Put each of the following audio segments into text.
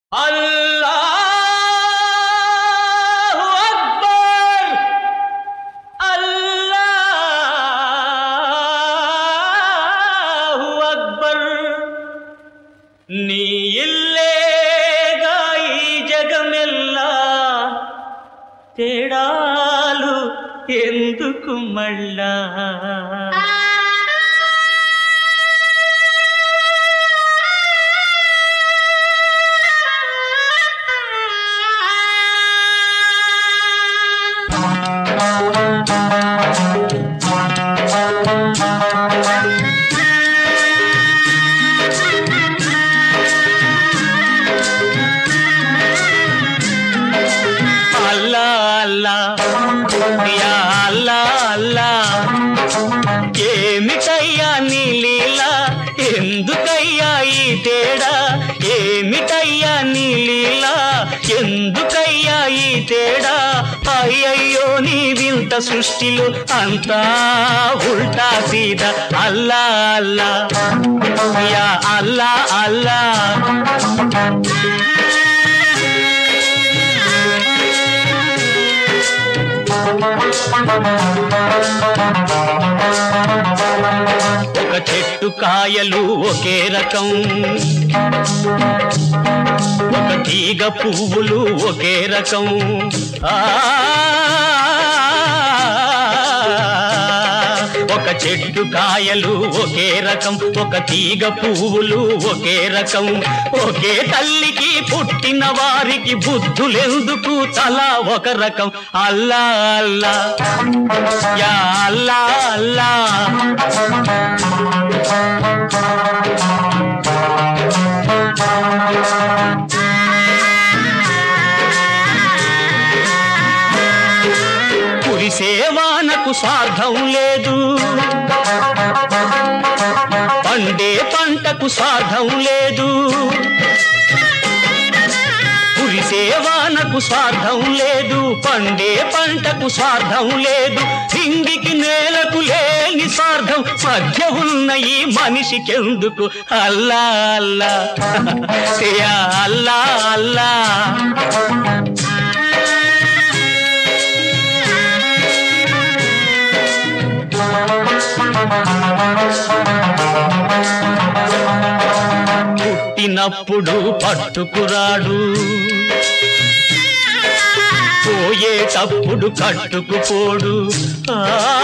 అల్లాహు అక్బర్ అల్లాహు అక్బర్ నీ ఇల్లేగా ఈ జగమెల్లా తేడాలు ఎందుకు మళ్ళా అల్లా అల్లా యా అల్లా అల్లా ఏమిటయ్యా నీ లీలా ఎందుకయ్యా ఈ తేడా ఏమిటయ్యా నీ లీలా ఎందుకయ్యా ఈ తేడా అయ్యయ్యో నీ వింత సృష్టిలో అంతా ఉల్టా సీదా అల్లా అల్లా యా అల్లా అల్లా ఒక చెట్టు కాయలు ఒకే రకం ఒక తీగ పువ్వులు ఒకే రకం ఆ ఒక చెట్టు కాయలు ఒకే రకం ఒక తీగ పువ్వులు ఒకే రకం ఒకే తల్లికి పుట్టిన వారికి బుద్ధులెందుకు తలా ఒక రకం అల్లా అల్లా యా అల్లా అల్లా కురిసే వానకు స్వార్థం లేదు పండే పంటకు స్వార్థం లేదు కురిసే వానకు స్వార్థం లేదు పండే పంటకు స్వార్థం లేదు హింగికి నేలకు లేని స్వార్థం మధ్య ఉన్న ఈ మనిషికెందుకు అల్లా అల్లా యా అల్లా అల్లా పుట్టినప్పుడు పట్టుకురాడు పోయేటప్పుడు కట్టుకుపోడు ఆ,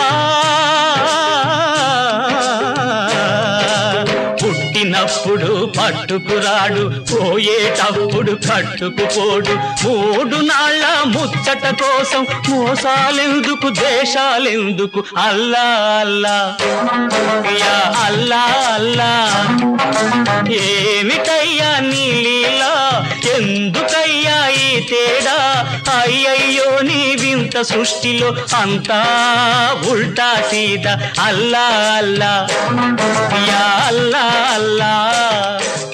పుట్టినప్పుడు పట్టుకురాడు పోయేటప్పుడు కట్టుకుపోడు మూడు నాళ్ళ ముచ్చట కోసం మోసాలెందుకు దేశాలెందుకు అల్లా అల్లా యా అల్లా అల్లా ఏమిటయ్యా నీ లీలా ఎందుకయ్యా ఈ తేడా అయ్యయ్యో నీ వింత సృష్టిలో అంతా ఉల్టా సీదా అల్లా అల్లా యా అల్లా అల్లా